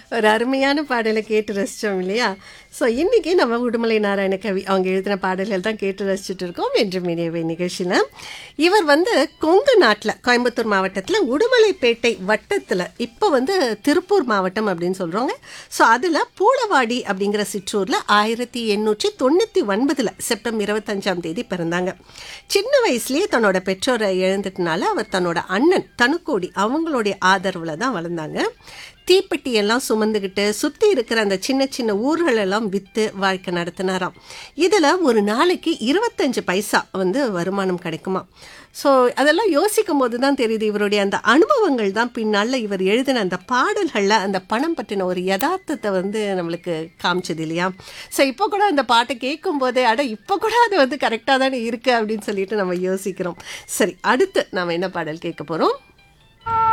ஒரு அருமையான பாடலை கேட்டு ரசித்தோம் இல்லையா ஸோ இன்னைக்கு நம்ம உடுமலை நாராயண கவி அவங்க எழுதின பாடல்கள் தான் கேட்டு ரசிச்சுட்டு இருக்கோம் என்று மினியவை நிகழ்ச்சியில் இவர் வந்து கொங்கு நாட்டில் கோயம்புத்தூர் மாவட்டத்தில் உடுமலைப்பேட்டை வட்டத்தில் இப்போ வந்து திருப்பூர் மாவட்டம் அப்படின்னு சொல்கிறோங்க ஸோ அதில் பூளவாடி அப்படிங்கிற சிற்றூரில் ஆயிரத்தி எண்ணூற்றி தொண்ணூற்றி ஒன்பதில் செப்டம்பர் இருபத்தஞ்சாம் தேதி பிறந்தாங்க சின்ன வயசுலேயே தன்னோட பெற்றோரை இழந்துட்டனால அவர் தன்னோட அண்ணன் தனுக்கோடி அவங்களுடைய ஆதரவில் தான் வளர்ந்தாங்க தீப்பெட்டி எல்லாம் சுமந்துக்கிட்டு சுற்றி இருக்கிற அந்த சின்ன சின்ன ஊர்கள் எல்லாம் விற்று வாழ்க்கை நடத்தினாராம் இதில் ஒரு நாளைக்கு இருபத்தஞ்சு பைசா வந்து வருமானம் கிடைக்குமா ஸோ அதெல்லாம் யோசிக்கும் போது தான் தெரியுது இவருடைய அந்த அனுபவங்கள் தான் பின்னால் இவர் எழுதின அந்த பாடல்களில் அந்த பணம் பற்றின ஒரு யதார்த்தத்தை வந்து நம்மளுக்கு காமிச்சது இல்லையா ஸோ இப்போ கூட அந்த பாட்டை கேட்கும் போதே அட இப்போ கூட அது வந்து கரெக்டாக தானே இருக்குது அப்படின்னு சொல்லிட்டு நம்ம யோசிக்கிறோம் சரி அடுத்து நம்ம என்ன பாடல் கேட்க போகிறோம்